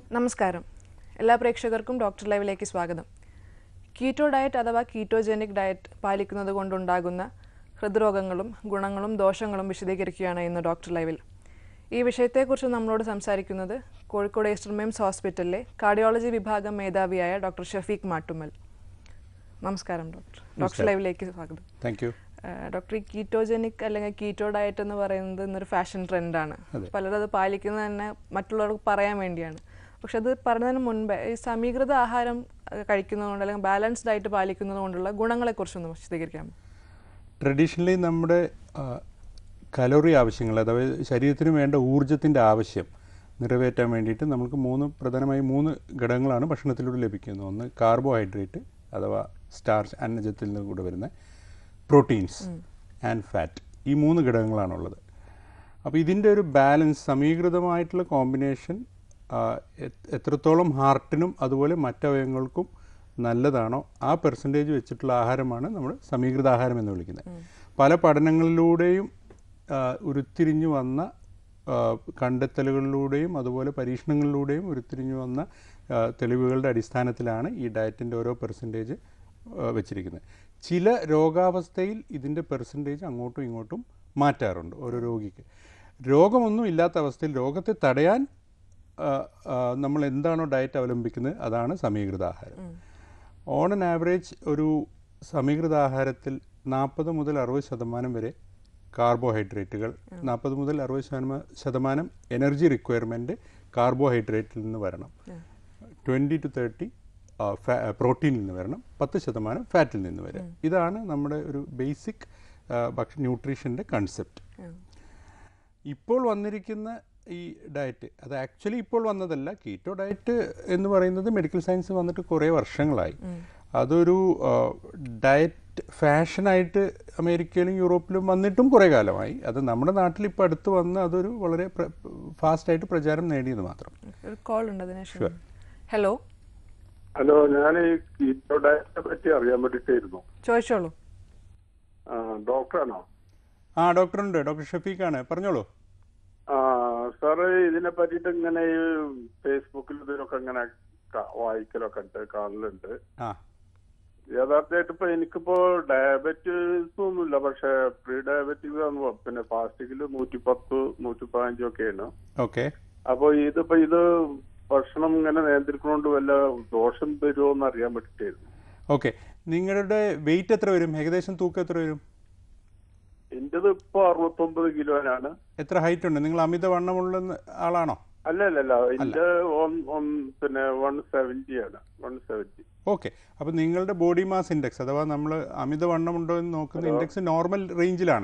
നമസ്കാരം എല്ലാ പ്രേക്ഷകർക്കും ഡോക്ടർ ലൈവിലേക്ക് സ്വാഗതം കീറ്റോ ഡയറ്റ് അഥവാ കീറ്റോജനിക് ഡയറ്റ് പാലിക്കുന്നത് കൊണ്ടുണ്ടാകുന്ന ഹൃദ്രോഗങ്ങളും ഗുണങ്ങളും ദോഷങ്ങളും വിശദീകരിക്കുകയാണ് ഇന്ന് ഡോക്ടർ ലൈവിൽ ഈ വിഷയത്തെക്കുറിച്ച് നമ്മളോട് സംസാരിക്കുന്നത് കോഴിക്കോട് ഈസ്റ്റർ മെയിംസ് ഹോസ്പിറ്റലിലെ കാർഡിയോളജി വിഭാഗം മേധാവിയായ ഡോക്ടർ ഷഫീഖ് മാട്ടുമൽ നമസ്കാരം ഡോക്ടർ ഡോക്ടർ ലൈവിലേക്ക് സ്വാഗതം താങ്ക് യു ഏഹ് ഡോക്ടർ ഈ കീറ്റോജനിക് അല്ലെങ്കിൽ കീറ്റോ ഡയറ്റ് എന്ന് പറയുന്നത് ഇന്നൊരു ഫാഷൻ ട്രെൻഡാണ് പലരും അത് പാലിക്കുന്നത് തന്നെ മറ്റുള്ളവർക്ക് പറയാൻ വേണ്ടിയാണ് പക്ഷെ അത് പറഞ്ഞതിന് മുൻപേ ഈ സമീകൃത ആഹാരം ഏഹ് കഴിക്കുന്നതുകൊണ്ട് അല്ലെങ്കിൽ ബാലൻസ്ഡ് ഡയറ്റ് പാലിക്കുന്നത് കൊണ്ടുള്ള ഗുണങ്ങളെക്കുറിച്ചൊന്ന് വിശദീകരിക്കാമോ ട്രഡീഷണലി നമ്മുടെ കലോറി ആവശ്യങ്ങൾ അഥവാ ശരീരത്തിന് വേണ്ട ഊർജത്തിൻ്റെ ആവശ്യം നിറവേറ്റാൻ വേണ്ടിയിട്ട് നമുക്ക് മൂന്ന് പ്രധാനമായി മൂന്ന് ഘടകങ്ങളാണ് ഭക്ഷണത്തിലൂടെ ലഭിക്കുന്നത് ഒന്ന് കാർബോഹൈഡ്രേറ്റ് അഥവാ സ്റ്റാർച്ച് അന്നജത്തിൽ നിന്ന് കൂടെ വരുന്ന പ്രോട്ടീൻസ് ആൻഡ് ഫാറ്റ് ഈ മൂന്ന് ഘടകങ്ങളാണുള്ളത് അപ്പോൾ ഇതിൻ്റെ ഒരു ബാലൻസ് സമീകൃതമായിട്ടുള്ള കോമ്പിനേഷൻ എത്രത്തോളം ഹാർട്ടിനും അതുപോലെ മറ്റവയവങ്ങൾക്കും നല്ലതാണോ ആ പെർസെൻറ്റേജ് വെച്ചിട്ടുള്ള ആഹാരമാണ് നമ്മൾ സമീകൃത ആഹാരം എന്ന് വിളിക്കുന്നത് പല പഠനങ്ങളിലൂടെയും ആ, ഉരുത്തിരിഞ്ഞു വന്ന ആ, കണ്ടെത്തലുകളിലൂടെയും അതുപോലെ പരീക്ഷണങ്ങളിലൂടെയും ഉരുത്തിരിഞ്ഞു വന്ന ആ, തെളിവുകളുടെ അടിസ്ഥാനത്തിലാണ് ഈ ഡയറ്റിൻ്റെ ഓരോ പെർസെൻറ്റേജ് വെച്ചിരിക്കുന്നത് ചില രോഗാവസ്ഥയിൽ ഇതിൻ്റെ പെർസെൻറ്റേജ് അങ്ങോട്ടും ഇങ്ങോട്ടും മാറ്റാറുണ്ട് ഓരോ രോഗിക്ക് രോഗമൊന്നും ഇല്ലാത്ത അവസ്ഥയിൽ രോഗത്തെ തടയാൻ ആ, ആ, നമ്മൾ എന്താണോ ഡയറ്റ് അവലംബിക്കുന്നത് അതാണ് സമീകൃത ആഹാരം ഓൺ ആൻ ആവറേജ് ഒരു സമീകൃത ആഹാരത്തിൽ നാൽപ്പത് മുതൽ അറുപത് ശതമാനം വരെ കാർബോഹൈഡ്രേറ്റുകൾ നാൽപ്പത് മുതൽ അറുപത് ശതമാനം ശതമാനം എനർജി റിക്വയർമെൻറ്റ് കാർബോഹൈഡ്രേറ്റിൽ നിന്ന് വരണം ട്വൻറ്റി ടു തേർട്ടി പ്രോട്ടീനിൽ നിന്ന് വരണം പത്ത് ശതമാനം ഫാറ്റിൽ നിന്ന് വരും ഇതാണ് നമ്മുടെ ഒരു ബേസിക് ഭക്ഷ ന്യൂട്രീഷൻ്റെ കൺസെപ്റ്റ് ഇപ്പോൾ വന്നിരിക്കുന്ന ഈ ഡയറ്റ് അത് ആക്ച്വലി ഇപ്പോൾ വന്നതല്ല കീറ്റോ ഡയറ്റ് എന്ന് പറയുന്നത് മെഡിക്കൽ സയൻസ് വന്നിട്ട് കുറേ വർഷങ്ങളായി അതൊരു ഡയറ്റ് ഫാഷനായിട്ട് അമേരിക്കയിലും യൂറോപ്പിലും വന്നിട്ടും കുറേ കാലമായി അത് നമ്മുടെ നാട്ടിൽ ഇപ്പോൾ അടുത്ത് വന്ന് അതൊരു വളരെ ഫാസ്റ്റായിട്ട് പ്രചാരം നേടിയത് മാത്രം ഒരു കോൾ ഉണ്ട് അതിനുശേഷം ഹലോ ഹലോ ഞാൻ ഈ കീറ്റോ ഡയറ്റിനെ പറ്റി അറിയാൻ വേണ്ടിയിട്ടായിരുന്നു ചോദിച്ചോളൂ ആ, ഡോക്ടറാണോ ആ ഡോക്ടറുണ്ട് ഡോക്ടർ ഷഫീഖാണ് പറഞ്ഞോളൂ ആ സാറ് ഇതിനെ പറ്റിയിട്ട് ഇങ്ങനെ ഈ ഫേസ്ബുക്കിൽ ഇതിലൊക്കെ ഇങ്ങനെ ക- വായിക്കലൊക്കെ ഉണ്ട് കാണലുണ്ട് ആ യഥാർത്ഥമായിട്ട് ഇപ്പൊ എനിക്കിപ്പോ ഡയബറ്റീസ് ഒന്നുമില്ല പക്ഷെ പ്രീ ഡയബറ്റിക് ആണ് പിന്നെ ഫാസ്റ്റിക്കിൽ നൂറ്റി പത്ത് നൂറ്റി പതിനഞ്ചും ഒക്കെയാണ് ഓക്കെ അപ്പൊ ഇതിപ്പോ ഇത് ഭക്ഷണം ഇങ്ങനെ നിയന്ത്രിക്കുന്നോണ്ട് വല്ല ദോഷം വരുമോ എന്ന് അറിയാൻ വേണ്ടിയിട്ടായിരുന്നു ഓക്കെ നിങ്ങളുടെ വെയിറ്റ് എത്ര വരും ഏകദേശം തൂക്കം എത്ര വരും എന്റേത് ഇപ്പൊ അറുപത്തൊമ്പത് കിലോനാണ് എത്ര ഹൈറ്റ് ഉണ്ട് നിങ്ങൾ അമിതവണ്ണമുള്ള ആളാണോ അല്ല അല്ല അല്ല എന്റെ on- on പിന്നെ വൺ സെവന്റി ആണ് വൺ സെവന്റി ഓക്കെ അപ്പോൾ നിങ്ങളുടെ ബോഡി മാസ് ഇൻഡെക്സ് അഥവാ നമ്മൾ അമിതവണ്ണമുണ്ടോ എന്ന് നോക്കുന്ന ഇൻഡെക്സ് നോർമൽ റേഞ്ചിലാണ്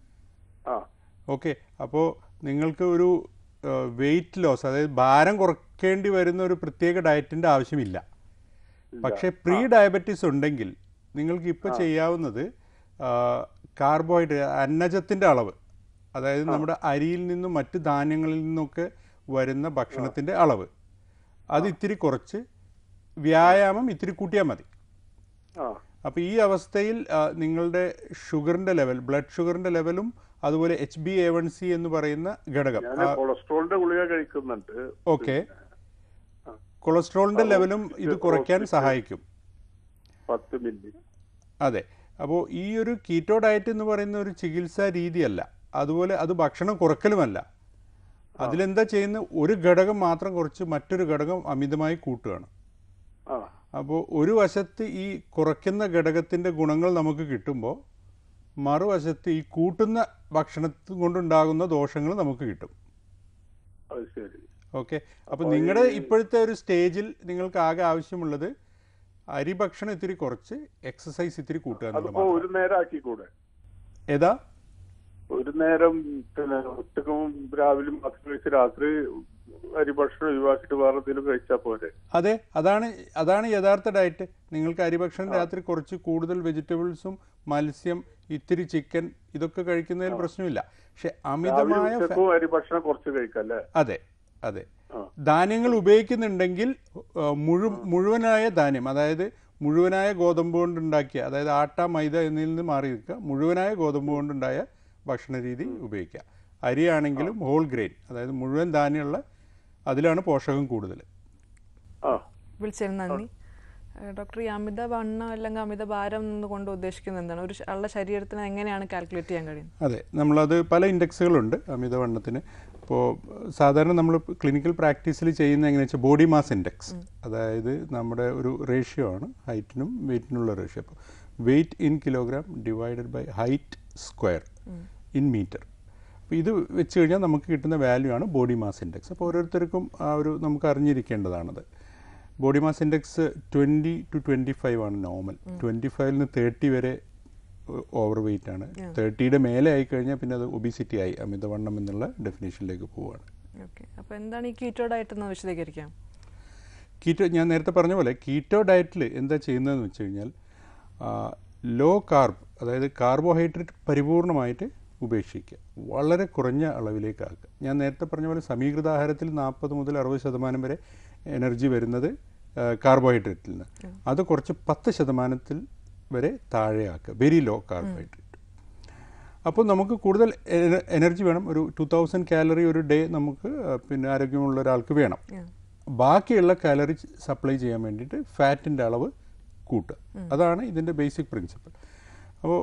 ആ ഓക്കെ അപ്പോൾ നിങ്ങൾക്ക് ഒരു വെയിറ്റ് ലോസ് അതായത് ഭാരം കുറയ്ക്കേണ്ടി വരുന്ന ഒരു പ്രത്യേക ഡയറ്റിൻ്റെ ആവശ്യമില്ല പക്ഷേ പ്രീ ഡയബറ്റീസ് ഉണ്ടെങ്കിൽ നിങ്ങൾക്ക് ഇപ്പോൾ ചെയ്യാവുന്നത് കാർബോഹൈഡ്രേറ്റ് അന്നജത്തിൻ്റെ അളവ് അതായത് നമ്മുടെ അരിയിൽ നിന്നും മറ്റ് ധാന്യങ്ങളിൽ നിന്നൊക്കെ വരുന്ന ഭക്ഷണത്തിൻ്റെ അളവ് അത് ഇത്തിരി കുറച്ച് വ്യായാമം ഇത്തിരി കൂട്ടിയാൽ മതി ആ അപ്പോൾ ഈ അവസ്ഥയിൽ ആ, നിങ്ങളുടെ ഷുഗറിൻ്റെ ലെവൽ ബ്ലഡ് ഷുഗറിൻ്റെ ലെവലും അതുപോലെ H B A one C എന്ന് പറയുന്ന ഘടകം ഞാൻ കൊളസ്ട്രോളിന്റെ ഗുളിക കഴിക്കുന്നുണ്ട് ഓക്കെ കൊളസ്ട്രോളിൻ്റെ ലെവലും ഇത് കുറയ്ക്കാൻ സഹായിക്കും പത്ത് മില്ലി അതെ അപ്പോൾ ഈ ഒരു കീറ്റോ ഡയറ്റ് എന്ന് പറയുന്ന ഒരു ചികിത്സാ രീതിയല്ല അതുപോലെ അത് ഭക്ഷണം കുറക്കലുമല്ല അതിലെന്താ ചെയ്യുന്ന ഒരു ഘടകം മാത്രം കുറച്ച് മറ്റൊരു ഘടകം അമിതമായി കൂട്ടുകയാണ് ആ അപ്പോൾ ഒരു വശത്ത് ഈ കുറയ്ക്കുന്ന ഘടകത്തിൻ്റെ ഗുണങ്ങൾ നമുക്ക് കിട്ടുമ്പോൾ മറുവശത്ത് ഈ കൂട്ടുന്ന ഭക്ഷണത്തിൽ കൊണ്ടുണ്ടാകുന്ന ദോഷങ്ങൾ നമുക്ക് കിട്ടും അത് ശരി ഓക്കെ അപ്പോൾ നിങ്ങളുടെ ഇപ്പോഴത്തെ ഒരു സ്റ്റേജിൽ നിങ്ങൾക്ക് ആകെ ആവശ്യമുള്ളത് അരി ഭക്ഷണം ഇത്തിരി കുറച്ച് എക്സസൈസ് ഇത്തിരി കൂട്ടുക എന്നുള്ളത് അതിപ്പോ മാത്രം ഒരു നേരം ആക്കിക്കൂടെ ഏതാ ഒരു നേരം പിന്നെ ഉച്ചക്കും രാവിലെ മാത്രം കഴിച്ച് രാത്രി അരി ഭക്ഷണം ഒഴിവാക്കിയിട്ട് വേറെ എന്തെങ്കിലും കഴിച്ചാൽ പോരെ അതെ അതാണ് അതാണ് യഥാർത്ഥ ഡയറ്റ് നിങ്ങൾക്ക് അരിഭക്ഷണം രാത്രി കുറച്ച് കൂടുതൽ വെജിറ്റബിൾസും മത്സ്യം ഇത്തിരി ചിക്കൻ ഇതൊക്കെ കഴിക്കുന്നതിൽ പ്രശ്നമില്ല പക്ഷെ രാവിലെ അമിതമായ ഫ- ഉച്ചക്കും അരി ഭക്ഷണം കുറച്ച് കഴിക്കാം അല്ലേ അതെ അതെ ആ. ധാന്യങ്ങൾ ഉപയോഗിക്കുന്നുണ്ടെങ്കിൽ ആ, മുഴു മുഴുവനായ ധാന്യം അതായത് മുഴുവനായ ഗോതമ്പ് കൊണ്ടുണ്ടാക്കിയ അതായത് ആട്ട മൈദ എന്നിൽ നിന്ന് മാറി നിൽക്കുക മുഴുവനായ ഗോതമ്പ് കൊണ്ടുണ്ടായ ഭക്ഷണ രീതി ഉപയോഗിക്കുക അരിയാണെങ്കിലും ഹോൾ ഗ്രെയിൻ അതായത് മുഴുവൻ ധാന്യമുള്ള അതിലാണ് പോഷകം കൂടുതൽ ആ വിളിച്ചതിന് നന്ദി ഏഹ് ഡോക്ടർ ഈ അമിത വണ്ണം അല്ലെങ്കിൽ അമിത ഭാരം എന്നുകൊണ്ട് ഉദ്ദേശിക്കുന്നത് എന്താണ് ഒരു ശ- ആളുടെ ശരീരത്തിന് എങ്ങനെയാണ് കാൽക്കുലേറ്റ് ചെയ്യാൻ കഴിയുന്നത് അതെ നമ്മളത് പല ഇൻഡെക്സുകളുണ്ട് അമിതവണ്ണത്തിന് ഇപ്പോൾ സാധാരണ നമ്മൾ ക്ലിനിക്കൽ പ്രാക്ടീസിൽ ചെയ്യുന്ന എങ്ങനെയാ വെച്ചാൽ ബോഡി മാസ് ഇൻഡെക്സ് അതായത് നമ്മുടെ ഒരു റേഷ്യോ ആണ് ഹൈറ്റിനും വെയിറ്റിനുള്ള റേഷ്യോ അപ്പോൾ weight in kilogram divided by height square in metre അപ്പോൾ ഇത് വെച്ച് കഴിഞ്ഞാൽ നമുക്ക് കിട്ടുന്ന വാല്യൂ ആണ് ബോഡി മാസ് ഇൻഡെക്സ് അപ്പോൾ ഓരോരുത്തർക്കും ആ ഒരു നമുക്ക് അറിഞ്ഞിരിക്കേണ്ടതാണത് body mass index twenty two twenty five ആണ് നോർമൽ ട്വൻറ്റി ഫൈവിൽ നിന്ന് തേർട്ടി വരെ ഓവർ വെയിറ്റ് ആണ് തേർട്ടിയുടെ മേലെ ആയി കഴിഞ്ഞാൽ പിന്നെ അത് ഒബിസിറ്റി ആയി അമിതവണ്ണം എന്നുള്ള ഡെഫിനേഷനിലേക്ക് പോവുകയാണ് ഓക്കെ അപ്പോൾ എന്താണ് ഈ കീറ്റോ ഡയറ്റ് എന്ന് വിശദീകരിക്കാം കീറ്റോ ഞാൻ നേരത്തെ പറഞ്ഞ പോലെ കീറ്റോ ഡയറ്റിൽ എന്താ ചെയ്യുന്നതെന്ന് വെച്ച് കഴിഞ്ഞാൽ ലോ കാർബ് അതായത് കാർബോഹൈഡ്രേറ്റ് പരിപൂർണമായിട്ട് ഉപേക്ഷിക്കുക വളരെ കുറഞ്ഞ അളവിലേക്ക് ആക്കുക ഞാൻ നേരത്തെ പറഞ്ഞ പോലെ സമീകൃത ആഹാരത്തിൽ നാൽപ്പത് മുതൽ അറുപത് ശതമാനം വരെ എനർജി വരുന്നത് കാർബോഹൈഡ്രേറ്റിൽ നിന്ന് അത് കുറച്ച് പത്ത് ശതമാനത്തിൽ വരെ താഴെയാക്കുക വെരി ലോ കാർബോഹൈഡ്രേറ്റ് അപ്പോൾ നമുക്ക് കൂടുതൽ എന- എനർജി വേണം ഒരു ടു തൗസൻഡ് കാലറി ഒരു ഡേ നമുക്ക് ആ, പിന്നെ ആരോഗ്യമുള്ള ഒരാൾക്ക് വേണം Yeah. ബാക്കിയുള്ള കാലറി സപ്ലൈ ചെയ്യാൻ വേണ്ടിയിട്ട് ഫാറ്റിൻ്റെ അളവ് കൂട്ടുക അതാണ് ഇതിൻ്റെ ബേസിക് പ്രിൻസിപ്പൽ അപ്പോൾ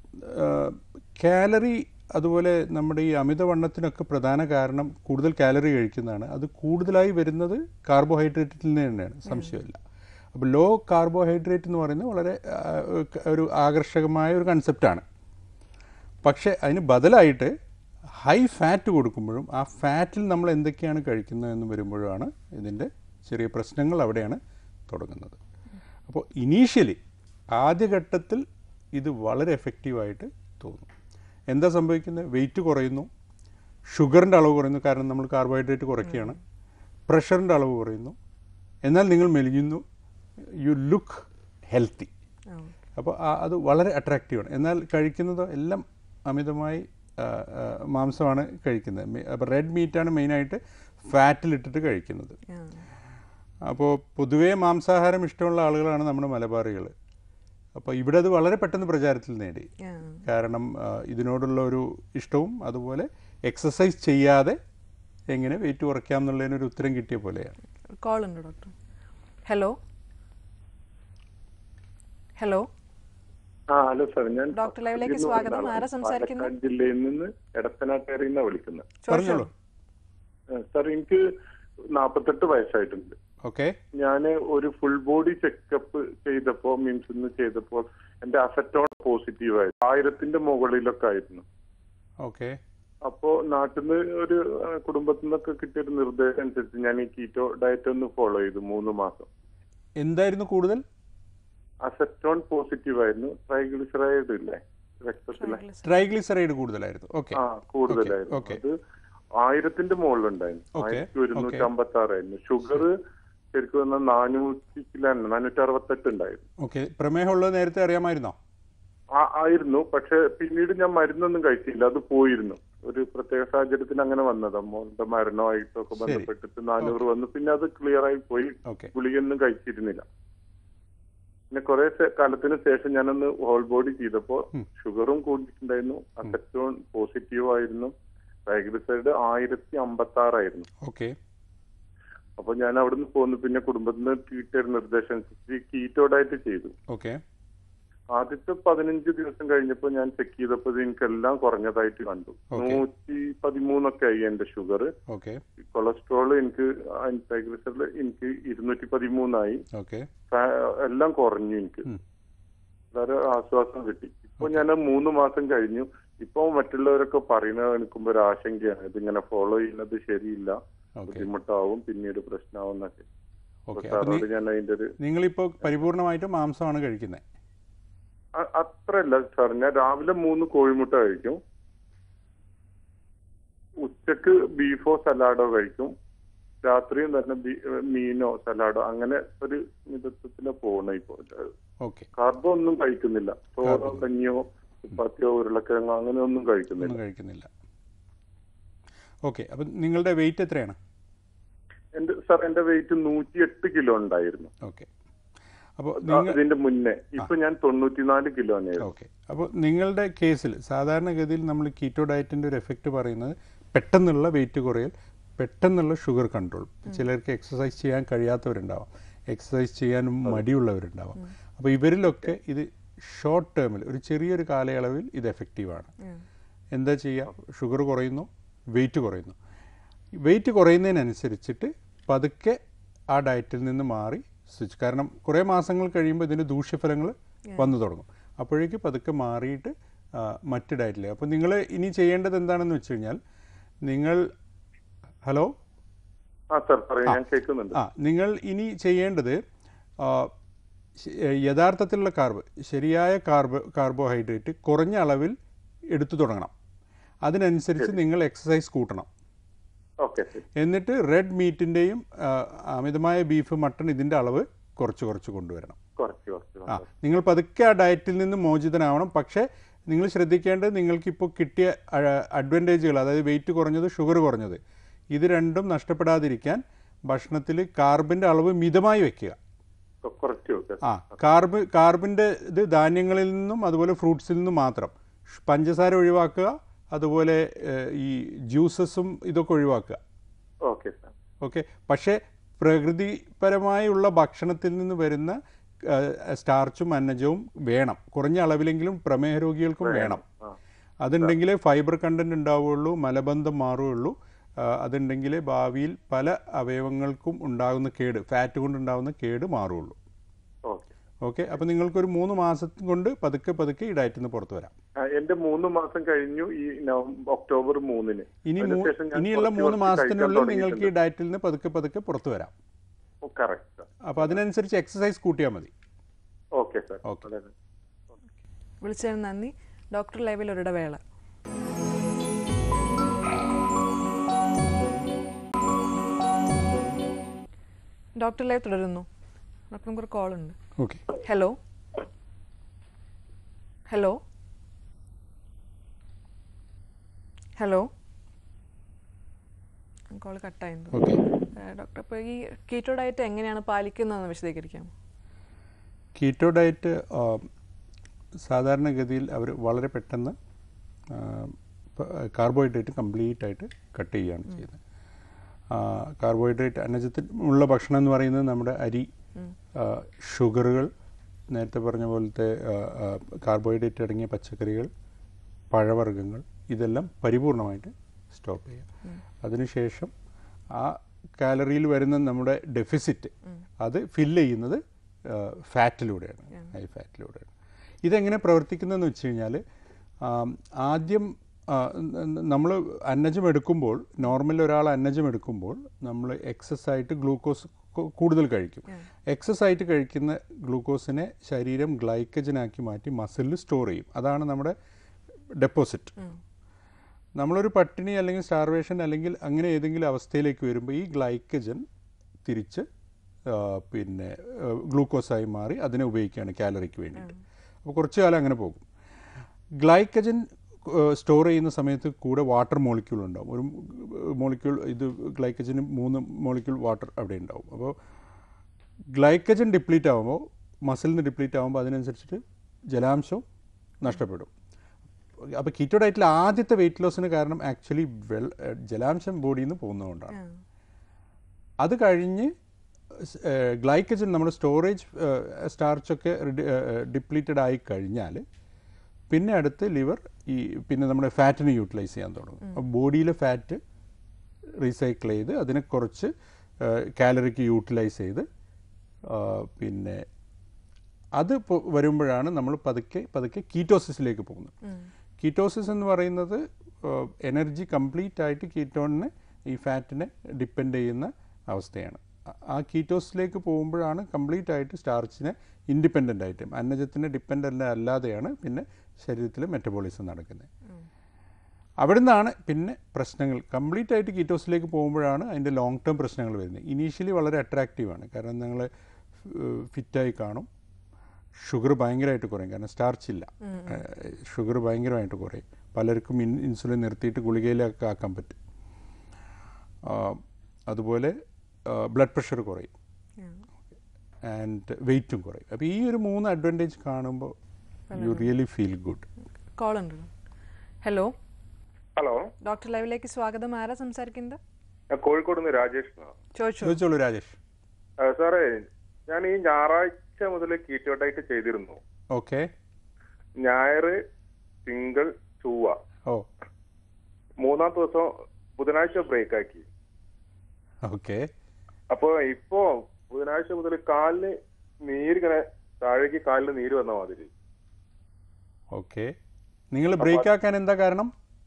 കാലറി അതുപോലെ നമ്മുടെ ഈ അമിതവണ്ണത്തിനൊക്കെ പ്രധാന കാരണം കൂടുതൽ കാലറി കഴിക്കുന്നതാണ് അത് കൂടുതലായി വരുന്നത് കാർബോഹൈഡ്രേറ്റിൽ നിന്ന് തന്നെയാണ് സംശയമില്ല അപ്പോൾ ലോ കാർബോഹൈഡ്രേറ്റ് എന്ന് പറയുന്നത് വളരെ ആ, ഒരു ആകർഷകമായ ഒരു കൺസെപ്റ്റാണ് പക്ഷേ അതിന് ബദലായിട്ട് ഹൈ ഫാറ്റ് കൊടുക്കുമ്പോഴും ആ ഫാറ്റിൽ നമ്മൾ എന്തൊക്കെയാണ് കഴിക്കുന്നതെന്ന് വരുമ്പോഴാണ് ഇതിൻ്റെ ചെറിയ പ്രശ്നങ്ങൾ അവിടെയാണ് തുടങ്ങുന്നത് അപ്പോൾ ഇനീഷ്യലി ആദ്യഘട്ടത്തിൽ ഇത് വളരെ എഫക്റ്റീവായിട്ട് തോന്നും എന്താ സംഭവിക്കുന്നത് വെയിറ്റ് കുറയുന്നു ഷുഗറിൻ്റെ അളവ് കുറയുന്നു കാരണം നമ്മൾ കാർബോഹൈഡ്രേറ്റ് കുറയ്ക്കുകയാണ് പ്രഷറിൻ്റെ അളവ് കുറയുന്നു എന്നാൽ നിങ്ങൾ മെലിയുന്നു യു ലുക്ക് ഹെൽത്തി ആ, അപ്പോൾ ആ- അത് വളരെ അട്രാക്റ്റീവാണ് എന്നാൽ കഴിക്കുന്നത് എല്ലാം അമിതമായി ആ, ആ, മാംസമാണ് കഴിക്കുന്നത് മെ- അപ്പോൾ റെഡ് മീറ്റാണ് മെയിനായിട്ട് ഫാറ്റിലിട്ടിട്ട് കഴിക്കുന്നത് ആ. അപ്പോൾ പൊതുവേ മാംസാഹാരം ഇഷ്ടമുള്ള ആളുകളാണ് നമ്മുടെ മലബാറികൾ അപ്പോൾ ഇവിടെ അത് വളരെ പെട്ടെന്ന് പ്രചാരത്തിൽ നേടി ആ. കാരണം ആ, ഇതിനോടുള്ള ഒരു ഇഷ്ടവും അതുപോലെ എക്സസൈസ് ചെയ്യാതെ എങ്ങനെ വെയിറ്റ് കുറയ്ക്കാം എന്നുള്ളതിനൊരു ഉത്തരം കിട്ടിയ പോലെയാണ് കോൾ ഉണ്ട് ഡോക്ടർ ഹലോ ഹലോ ആ ഹലോ സാർ ഞാൻ ഡോക്ടർ ലൈവിലേക്ക് ഇന്ന് സ്വാഗതം. വരുന്ന ആരാ ആളാണ്. സംസാരിക്കുന്നത്? പാലക്കാട് ജില്ലയിൽ നിന്ന് എടത്തനാട്ടേറിയെന്നാ വിളിക്കുന്നത് പറഞ്ഞോളൂ സാർ എനിക്ക് നാപ്പത്തെട്ട് വയസ്സായിട്ടുണ്ട് ഓക്കെ ഞാൻ ഒരു ഫുൾ ബോഡി ചെക്കപ്പ് ചെയ്തപ്പോ മീൻസ് ഇന്ന് ചെയ്തപ്പോൾ എന്റെ അസറ്റോൺ പോസിറ്റീവ് ആയിരുന്നു ആയിരത്തിന്റെ മുകളിലൊക്കെ ആയിരുന്നു ഓക്കെ അപ്പോ നാട്ടിൽ നിന്ന് ഒരു ആ, കുടുംബത്തിൽ നിന്നൊക്കെ കിട്ടിയ ഒരു നിർദ്ദേശം അനുസരിച്ച് ഞാൻ ഈ കീറ്റോ ഡയറ്റ് ഒന്ന് ഫോളോ ചെയ്തു മൂന്ന് മാസം എന്തായിരുന്നു കൂടുതൽ അസറ്റോൺ പോസിറ്റീവ് ആയിരുന്നു ട്രൈഗ്ലിസറൈഡ് ഇല്ലേ രക്തത്തിലെ ട്രൈഗ്ലിസറൈഡ് കൂടുതലായിരുന്നു ഓക്കെ ആ കൂടുതലായിരുന്നു ഓക്കെ അത് ആയിരത്തിന്റെ മുകളിലുണ്ടായിരുന്നു Okay, ആയിരത്തി ഒരുന്നൂറ്റി okay. അമ്പത്തി ആറായിരുന്നു ഷുഗർ ശരിക്കും പറഞ്ഞാൽ നാനൂറ്റി കിലാണ് നാനൂറ്റി അറുപത്തെട്ട് ഉണ്ടായിരുന്നു ഓക്കെ പ്രമേഹമുള്ളത് നേരത്തെ അറിയാമായിരുന്നോ ആ- ആയിരുന്നു പക്ഷെ പിന്നീട് ഞാൻ മരുന്നൊന്നും കഴിച്ചില്ല അത് പോയിരുന്നു ഒരു പ്രത്യേക സാഹചര്യത്തിൽ അങ്ങനെ വന്നതാ മോളുടെ മരണമായിട്ടൊക്കെ ശരി. ബന്ധപ്പെട്ടിട്ട് നാനൂറ് വന്നു പിന്നെ അത് ക്ലിയർ ആയി പോയി ഓക്കെ ഗുളികയൊന്നും കഴിച്ചിരുന്നില്ല പിന്നെ കുറെ സെ- കാലത്തിന് ശേഷം ഞാനൊന്ന് ഹോൾ ബോഡി ചെയ്തപ്പോ ഉം. ഷുഗറും കൂടിയിട്ടുണ്ടായിരുന്നു അസറ്റോൺ പോസിറ്റീവ് ആയിരുന്നു ട്രൈഗ്ലിസൈഡ് ആയിരത്തി അമ്പത്തി ആറായിരുന്നു ഓക്കെ അപ്പൊ ഞാൻ അവിടുന്ന് പോന്നു പിന്നെ കുടുംബത്തിൽ നിന്ന് കിട്ടിയ ഒരു നിർദ്ദേശം അനുസരിച്ച് കീറ്റോ ഡയറ്റ് ചെയ്തു ഓക്കെ ആദ്യത്തെ പതിനഞ്ച് ദിവസം കഴിഞ്ഞപ്പോൾ ഞാൻ ചെക്ക് ചെയ്തപ്പോൾ ഇത് എനിക്കെല്ലാം കുറഞ്ഞതായിട്ട് കണ്ടു Okay. നൂറ്റി പതിമൂന്നൊക്കെ ആയി എന്റെ ഷുഗർ ഓക്കെ കൊളസ്ട്രോൾ എനിക്ക് ട്രൈഗ്ലിസറിഡ് എനിക്ക് ഇരുന്നൂറ്റി പതിമൂന്നായി ഓക്കെ ഫാ- എല്ലാം കുറഞ്ഞു എനിക്ക് ഉം. വളരെ ആശ്വാസം കിട്ടി ഇപ്പൊ ഞാൻ മൂന്ന് മാസം കഴിഞ്ഞു ഇപ്പൊ മറ്റുള്ളവരൊക്കെ പറയുന്നത് എനിക്കുമ്പോ ഒരു ആശങ്കയാണ് ഇതിങ്ങനെ ഫോളോ ചെയ്യുന്നത് ശരിയില്ല ഓക്കെ ബുദ്ധിമുട്ടാവും പിന്നീട് പ്രശ്നമാവും എന്നൊക്കെ അപ്പൊ ഓക്കെ അപ്പം സാറോട് ഞാൻ അതിന്റെ ഒരു നിങ്ങളിപ്പോൾ പരിപൂർണമായിട്ട് മാംസമാണ് കഴിക്കുന്നത് അ- അത്രയല്ല സാർ ഞാൻ രാവിലെ മൂന്ന് കോഴിമുട്ട കഴിക്കും ഉച്ചക്ക് ബീഫോ സലാഡോ കഴിക്കും രാത്രിയും തന്നെ ബീ- മീനോ സലാഡോ അങ്ങനെ ഒരു മിതത്വത്തിലെ പോകണം ഇപ്പോ ഓക്കെ കാർബോ ഒന്നും കഴിക്കുന്നില്ല ചോറോ Carbo. കഞ്ഞിയോ ചപ്പാത്തിയോ ഉരുളക്കിഴങ്ങോ അങ്ങനെ ഒന്നും കഴിക്കുന്നില്ല ഒന്നും കഴിക്കുന്നില്ല ഓക്കെ അപ്പം നിങ്ങളുടെ വെയിറ്റ് എത്രയാണ് എന്റെ സാർ എന്റെ വെയിറ്റ് നൂറ്റി എട്ട് കിലോ ഉണ്ടായിരുന്നു ഓക്കെ അപ്പോൾ ആ, നിങ്ങൾ ഇതിന്റെ മുന്നേ ഇപ്പൊ ഞാൻ തൊണ്ണൂറ്റിനാല് കിലോ തന്നെയായിരുന്നു ഓക്കെ അപ്പോൾ നിങ്ങളുടെ കേസിൽ സാധാരണഗതിയിൽ നമ്മൾ കീറ്റോ ഡയറ്റിൻ്റെ ഒരു എഫക്റ്റ് പറയുന്നത് പെട്ടെന്നുള്ള വെയിറ്റ് കുറയൽ പെട്ടെന്നുള്ള ഷുഗർ കൺട്രോൾ ചിലർക്ക് എക്സസൈസ് ചെയ്യാൻ കഴിയാത്തവരുണ്ടാവാം എക്സസൈസ് ചെയ്യാനും മടിയുള്ളവരുണ്ടാവാം അപ്പോൾ ഇവരിലൊക്കെ ഇത് ഷോർട്ട് ടേമിൽ ഒരു ചെറിയൊരു കാലയളവിൽ ഇത് എഫക്റ്റീവാണ് എന്താ ചെയ്യുക ഷുഗർ കുറയുന്നു വെയിറ്റ് കുറയുന്നു വെയിറ്റ് കുറയുന്നതിനനുസരിച്ചിട്ട് പതുക്കെ ആ ഡയറ്റിൽ നിന്ന് മാറി സ്വിച്ച് കാരണം കുറേ മാസങ്ങൾ കഴിയുമ്പോൾ ഇതിൻ്റെ ദൂഷ്യഫലങ്ങൾ വന്നു തുടങ്ങും അപ്പോഴേക്ക് പതുക്കെ മാറിയിട്ട് ആ, മറ്റ് ഡയറ്റിലേക്ക് അപ്പോൾ നിങ്ങൾ ഇനി ചെയ്യേണ്ടത് എന്താണെന്ന് വെച്ച് കഴിഞ്ഞാൽ നിങ്ങൾ ഹലോ ആ സാർ പറയൂ ഞാൻ കേൾക്കുന്നുണ്ട് ആ നിങ്ങൾ ഇനി ചെയ്യേണ്ടത് ആ, ശ- ഏ, യഥാർത്ഥത്തിലുള്ള കാർബ് ശരിയായ കാർബ് കാർബോഹൈഡ്രേറ്റ് കുറഞ്ഞ അളവിൽ എടുത്തു തുടങ്ങണം അതിനനുസരിച്ച് നിങ്ങൾ എക്സസൈസ് കൂട്ടണം ഓക്കെ ശരി എന്നിട്ട് റെഡ് മീറ്റിൻ്റെയും അമിതമായ ബീഫ് മട്ടൺ ഇതിൻ്റെ അളവ് കുറച്ച് കുറച്ച് കൊണ്ടുവരണം കുറച്ച് കുറച്ച് ആ നിങ്ങൾ പതുക്കെ ആ ഡയറ്റിൽ നിന്ന് മോചിതനാവണം പക്ഷേ നിങ്ങൾ ശ്രദ്ധിക്കേണ്ടത് നിങ്ങൾക്കിപ്പോൾ കിട്ടിയ അഡ്വാൻറ്റേജുകൾ അതായത് വെയിറ്റ് കുറഞ്ഞത് ഷുഗർ കുറഞ്ഞത് ഇത് രണ്ടും നഷ്ടപ്പെടാതിരിക്കാൻ ഭക്ഷണത്തിൽ കാർബിൻ്റെ അളവ് മിതമായി വെക്കുക കൊ- കുറച്ച് വെക്കാം ആ കാർബ് കാർബിൻ്റെ ഇത് ധാന്യങ്ങളിൽ നിന്നും അതുപോലെ ഫ്രൂട്ട്സിൽ നിന്നും മാത്രം ഷ്- പഞ്ചസാര ഒഴിവാക്കുക അതുപോലെ ഏഹ്, ഈ ജ്യൂസസും ഇതൊക്കെ ഒഴിവാക്കുക ഓക്കെ സാർ ഓക്കെ പക്ഷേ പ്രകൃതിപരമായുള്ള ഭക്ഷണത്തിൽ നിന്ന് വരുന്ന ആ, സ്റ്റാർച്ചും അന്നജവും വേണം കുറഞ്ഞ അളവിലെങ്കിലും പ്രമേഹ രോഗികൾക്കും വേണം ആ അതുണ്ടെങ്കിലേ ഫൈബർ കണ്ടന്റ് ഉണ്ടാവുകയുള്ളൂ മലബന്ധം മാറുകയുള്ളൂ ആ, അതുണ്ടെങ്കിലേ ഭാവിയിൽ പല അവയവങ്ങൾക്കും ഉണ്ടാകുന്ന കേട് ഫാറ്റ് കൊണ്ടുണ്ടാകുന്ന കേട് മാറുകയുള്ളൂ ഓക്കെ ഓക്കെ അപ്പോൾ നിങ്ങൾക്കൊരു മൂന്ന് മാസം കൊണ്ട് പതുക്കെ പതുക്കെ ഈ ഡയറ്റിൽ നിന്ന് പുറത്തു വരാം ആ, എന്റെ മൂന്ന് മാസം കഴിഞ്ഞു ഈ നവംബർ ഒക്ടോബർ മൂന്നിന് ഇനി മൂ- അതിനുശേഷം ഞാൻ ഇനിയുള്ള കുറച്ച് മൂന്ന് കുറച്ച് കഴിക്കാൻ മാസത്തിനുള്ളിൽ നിങ്ങൾക്ക് ഈ തുടങ്ങിയിട്ടുണ്ട്. ഡയറ്റിൽ നിന്ന് പതുക്കെ പതുക്കെ പുറത്തു വരാം ഓ, correct, sir. അപ്പോൾ അതിനനുസരിച്ച് എക്സസൈസ് കൂട്ടിയാൽ മതി ഓക്കെ സാർ ഓക്കെ. വളരെ വിളിച്ചതിന് നന്ദി ഡോക്ടർ ലൈവിൽ ഒരിടവേള ഡോക്ടർ ലൈവ് തുടരുന്നു ഡോക്ടർ നമുക്കൊരു കോൾ ഉണ്ട് okay hello hello hello call കട്ടായിരുന്നു ഓക്കെ ഡോക്ടർ അപ്പോൾ ഈ കീറ്റോ ഡയറ്റ് എങ്ങനെയാണ് പാലിക്കുന്നതെന്ന് വിശദീകരിക്കാമോ കീറ്റോ ഡയറ്റ് ആ, സാധാരണഗതിയിൽ അവർ വളരെ പെട്ടെന്ന് കാർബോഹൈഡ്രേറ്റ് കംപ്ലീറ്റ് ആയിട്ട് കട്ട് ചെയ്യുകയാണ് ചെയ്യുന്നത് കാർബോഹൈഡ്രേറ്റ് അന്നജത്തിൽ ഉള്ള ഭക്ഷണം എന്ന് പറയുന്നത് നമ്മുടെ അരി ആ, ഷുഗറുകൾ നേരത്തെ പറഞ്ഞ പോലത്തെ കാർബോഹൈഡ്രേറ്റ് അടങ്ങിയ പച്ചക്കറികൾ പഴവർഗ്ഗങ്ങൾ ഇതെല്ലാം പരിപൂർണമായിട്ട് സ്റ്റോപ്പ് ചെയ്യുക അതിനുശേഷം ആ കാലറിയിൽ വരുന്ന നമ്മുടെ ഡെഫിസിറ്റ് അത് ഫില്ല് ചെയ്യുന്നത് ഫാറ്റിലൂടെയാണ് ഹൈ ഫാറ്റിലൂടെയാണ് ഇതെങ്ങനെ പ്രവർത്തിക്കുന്നതെന്ന് വെച്ച് കഴിഞ്ഞാൽ ആദ്യം നമ്മൾ അന്നജം എടുക്കുമ്പോൾ നോർമൽ ഒരാൾ അന്നജം എടുക്കുമ്പോൾ നമ്മൾ എക്സസ് ആയിട്ട് ഗ്ലൂക്കോസ് കു- കൂടുതൽ കഴിക്കും എക്സസ് ആയിട്ട് കഴിക്കുന്ന ഗ്ലൂക്കോസിനെ ശരീരം ഗ്ലൈക്കജനാക്കി മാറ്റി മസിലിൽ സ്റ്റോർ ചെയ്യും അതാണ് നമ്മുടെ ഡെപ്പോസിറ്റ് നമ്മളൊരു പട്ടിണി അല്ലെങ്കിൽ സ്റ്റാർവേഷൻ അല്ലെങ്കിൽ അങ്ങനെ ഏതെങ്കിലും അവസ്ഥയിലേക്ക് വരുമ്പോൾ ഈ ഗ്ലൈക്കജൻ തിരിച്ച് ആ, പിന്നെ ഗ്ലൂക്കോസായി മാറി അതിനെ ഉപയോഗിക്കുകയാണ് കാലറിക്ക് വേണ്ടിയിട്ട് അപ്പോൾ കുറച്ച് കാലം അങ്ങനെ പോകും ഗ്ലൈക്കജൻ സ്റ്റോർ ചെയ്യുന്ന സമയത്ത് കൂടെ വാട്ടർ മോളിക്യൂൾ ഉണ്ടാവും ഒരു മോളിക്യൂൾ ഇത് ഗ്ലൈക്കജന് മൂന്ന് മോളിക്യൂൾ വാട്ടർ അവിടെ ഉണ്ടാവും അപ്പോൾ ഗ്ലൈക്കജൻ ഡിപ്ലീറ്റ് ആകുമ്പോൾ മസിലിൽ നിന്ന് ഡിപ്ലീറ്റ് ആകുമ്പോൾ അതിനനുസരിച്ചിട്ട് ജലാംശവും നഷ്ടപ്പെടും അപ്പോൾ കീറ്റോ ഡയറ്റിൽ ആദ്യത്തെ വെയിറ്റ് ലോസിന് കാരണം ആക്ച്വലി വെൾ ജലാംശം ബോഡിയിൽ നിന്ന് പോകുന്നതുകൊണ്ടാണ് അത് കഴിഞ്ഞ് ഗ്ലൈക്കജൻ നമ്മുടെ സ്റ്റോറേജ് സ്റ്റാർച്ചൊക്കെ ഡിപ്ലീറ്റഡ് ആയി കഴിഞ്ഞാൽ പിന്നെ അടുത്ത് ലിവർ ഈ പിന്നെ നമ്മുടെ ഫാറ്റിനെ യൂട്ടിലൈസ് ചെയ്യാൻ തുടങ്ങും അപ്പോൾ ബോഡിയിലെ ഫാറ്റ് റീസൈക്കിൾ ചെയ്ത് അതിനെ കുറച്ച് കാലറിക്ക് യൂട്ടിലൈസ് ചെയ്ത് ആ, പിന്നെ അത് പൊ- വരുമ്പോഴാണ് നമ്മൾ പതുക്കെ പതുക്കെ കീറ്റോസിസിലേക്ക് പോകുന്നത് കീറ്റോസിസ് എന്ന് പറയുന്നത് എനർജി കംപ്ലീറ്റ് ആയിട്ട് കീറ്റോണിനെ ഈ ഫാറ്റിനെ ഡിപ്പെൻഡ് ചെയ്യുന്ന അവസ്ഥയാണ് ആ- ആ കീറ്റോസിലേക്ക് പോകുമ്പോഴാണ് കംപ്ലീറ്റ് ആയിട്ട് സ്റ്റാർച്ചിനെ ഇൻഡിപെൻഡൻ്റ് ആയിട്ട് അന്നജത്തിന് ഡിപ്പെൻഡൻ്റ് അല്ലാതെയാണ് പിന്നെ ശരീരത്തിൽ മെറ്റബോളിസം നടക്കുന്നത് അവിടെ നിന്നാണ് പിന്നെ പ്രശ്നങ്ങൾ കംപ്ലീറ്റ് ആയിട്ട് കീറ്റോസിലേക്ക് പോകുമ്പോഴാണ് അതിൻ്റെ ലോങ് ടേം പ്രശ്നങ്ങൾ വരുന്നത് ഇനീഷ്യലി വളരെ അട്രാക്റ്റീവാണ് കാരണം നിങ്ങൾ ഫിറ്റായി കാണും ഷുഗർ ഭയങ്കരമായിട്ട് കുറയും കാരണം സ്റ്റാർച്ച് ഇല്ല ഷുഗർ ഭയങ്കരമായിട്ട് കുറയും പലർക്കും ഇൻ ഇൻസുലിൻ നിർത്തിയിട്ട് ഗുളികയിലൊക്കെ ആക്കാൻ പറ്റും ആ, അതുപോലെ ബ്ലഡ് പ്രഷർ കുറയും ആൻഡ് വെയിറ്റും കുറയും അപ്പോൾ ഈ ഒരു മൂന്ന് അഡ്വാൻറ്റേജ് കാണുമ്പോൾ you really feel good call ഉണ്ട് ഹലോ ഹലോ ഡോക്ടർ ലൈവിലേക്ക് സ്വാഗതം ആരാ സംസാരിക്കുന്നത് ഞാൻ കോഴിക്കോട് നിന്ന് രാജേഷ് എന്നാണ്. ചോദിച്ചു ചോദിച്ചോളൂ രാജേഷ് ആ, സാറേ ഞാൻ ഈ ഞായറാഴ്ച മുതൽ കീറ്റോ ഡയറ്റ് ചെയ്തിരുന്നു ഓക്കെ ഞായർ തിങ്കൾ ചൊവ്വ ഓ മൂന്നാം ദിവസം ബുധനാഴ്ച ബ്രേക്ക് ആക്കി ഓക്കെ അപ്പൊ ഇപ്പോ ബുധനാഴ്ച മുതൽ കാലിന് നീരിങ്ങനെ താഴേക്ക് കാലിന് നീര് വന്ന മാതിരി ഓക്കെ നിങ്ങൾ ബ്രേക്ക് ആക്കാൻ എന്താ കാരണം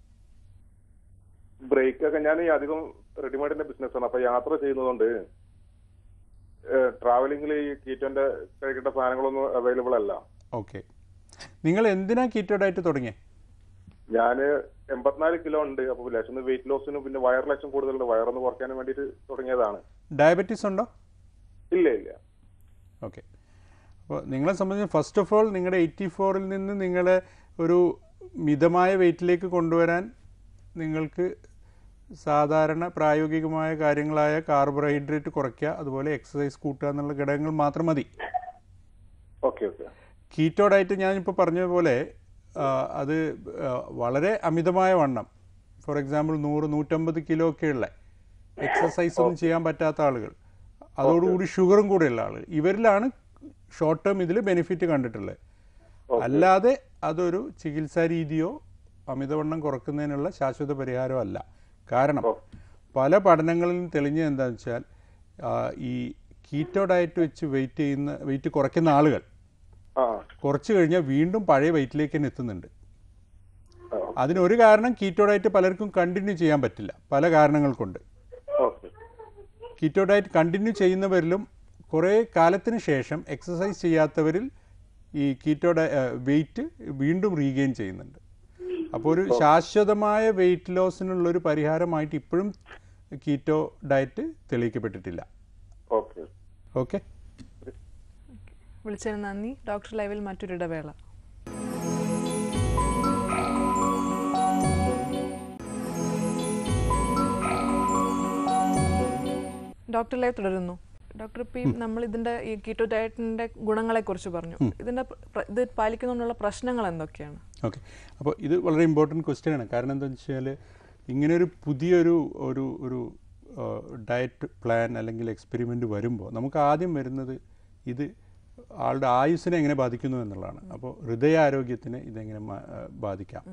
ബ്രേക്ക് ഒക്കെ ഞാൻ ഈ അധികം റെഡിമെയ്ഡിന്റെ ബിസിനസ്സാണ് അപ്പൊ യാത്ര ചെയ്യുന്നതുകൊണ്ട് ട്രാവലിംഗിൽ ഈ കീറ്റോന്റെ കഴിക്കേണ്ട സാധനങ്ങളൊന്നും അവൈലബിൾ അല്ല ഓക്കെ നിങ്ങൾ എന്തിനാ കീറ്റോ ഡയറ്റ് തുടങ്ങിയേ ഞാന് എൺപത്തിനാല് കിലോ ഉണ്ട് അപ്പൊ ലക്ഷം വെയിറ്റ് ലോസിനും പിന്നെ വയർ ലക്ഷം കൂടുതലുണ്ട് വയറൊന്ന് കുറയ്ക്കാനും വേണ്ടിയിട്ട് തുടങ്ങിയതാണ് ഡയബറ്റീസ് ഉണ്ടോ ഇല്ല ഇല്ല ഓക്കെ അപ്പോൾ നിങ്ങളെ സംബന്ധിച്ച് ഫസ്റ്റ് ഓഫ് ഓൾ നിങ്ങളുടെ എയ്റ്റി ഫോറിൽ നിന്ന് നിങ്ങളെ ഒരു മിതമായ വെയിറ്റിലേക്ക് കൊണ്ടുവരാൻ നിങ്ങൾക്ക് സാധാരണ പ്രായോഗികമായ കാര്യങ്ങളായ കാർബോഹൈഡ്രേറ്റ് കുറയ്ക്കുക അതുപോലെ എക്സസൈസ് കൂട്ടുക എന്നുള്ള ഘടകങ്ങൾ മാത്രം മതി ഓക്കെ ഓക്കെ കീറ്റോ ഡയറ്റ് ഞാനിപ്പോൾ പറഞ്ഞ പോലെ ആ, അത് ആ, വളരെ അമിതമായ വണ്ണം ഫോർ എക്സാമ്പിൾ നൂറ് നൂറ്റമ്പത് കിലോ ഒക്കെ ഉള്ള എക്സസൈസ് ഒന്നും ചെയ്യാൻ പറ്റാത്ത ആളുകൾ അതോടുകൂടി ഷുഗറും കൂടെ ഉള്ള ആളുകൾ ഇവരിലാണ് ഷോർട്ട് ടേം ഇതിൽ ബെനിഫിറ്റ് കണ്ടിട്ടുള്ളത് അല്ലാതെ അതൊരു ചികിത്സാ രീതിയോ അമിതവണ്ണം കുറക്കുന്നതിനുള്ള ശാശ്വത പരിഹാരമല്ല കാരണം പല പഠനങ്ങളിലും തെളിഞ്ഞത് എന്താണെന്ന് വെച്ചാൽ ആ, ഈ കീറ്റോ ഡയറ്റ് വെച്ച് വെയിറ്റ് ചെയ്യുന്ന വെയിറ്റ് കുറയ്ക്കുന്ന ആളുകൾ ആ കുറച്ച് കഴിഞ്ഞാൽ വീണ്ടും പഴയ വെയിറ്റിലേക്ക് തന്നെ എത്തുന്നുണ്ട് ആ. അതിനൊരു കാരണം കീറ്റോ ഡയറ്റ് പലർക്കും കണ്ടിന്യൂ ചെയ്യാൻ പറ്റില്ല പല കാരണങ്ങൾ കൊണ്ട് ഓക്കെ കീറ്റോ ഡയറ്റ് കണ്ടിന്യൂ ചെയ്യുന്നവരിലും കുറേ കാലത്തിന് ശേഷം എക്സസൈസ് ചെയ്യാത്തവരിൽ ഈ കീറ്റോ ഡയ വെയിറ്റ് വീണ്ടും റീഗെയിൻ ചെയ്യുന്നുണ്ട് അപ്പോൾ ഒരു ശാശ്വതമായ വെയിറ്റ് ലോസിനുള്ളൊരു പരിഹാരമായിട്ട് ഇപ്പോഴും കീറ്റോ ഡയറ്റ് തെളിയിക്കപ്പെട്ടിട്ടില്ല ഓക്കെ ഓക്കെ വിളിച്ചതിന് നന്ദി ഡോക്ടർ ലൈവിൽ മറ്റൊരു ഇടവേള ഡോക്ടർ ലൈവ് തുടരുന്നു ഡോക്ടർ ഇപ്പം നമ്മൾ ഇതിന്റെ ഈ കീറ്റോ ഡയറ്റിന്റെ ഗുണങ്ങളെ കുറിച്ച് പറഞ്ഞു ഇതിന്റെ പ്ര- ഇത് പാലിക്കുന്നതുകൊണ്ടുള്ള പ്രശ്നങ്ങൾ എന്തൊക്കെയാണ് ഓക്കെ അപ്പോൾ ഇത് വളരെ ഇമ്പോർട്ടൻറ്റ് ക്വസ്റ്റ്യൻ ആണ് കാരണം എന്താണെന്ന് വെച്ചാൽ ഇങ്ങനൊരു പുതിയൊരു ഒരു ഒരു ഡയറ്റ് പ്ലാൻ അല്ലെങ്കിൽ എക്സ്പെരിമെൻ്റ് വരുമ്പോൾ നമുക്ക് ആദ്യം വരുന്നത് ഇത് ആളുടെ ആയുസ്സിനെ എങ്ങനെ ബാധിക്കുന്നു എന്നുള്ളതാണ് അപ്പോൾ ഹൃദയാരോഗ്യത്തിനെ ഇതെങ്ങനെ മാ- ആ, ബാധിക്കാം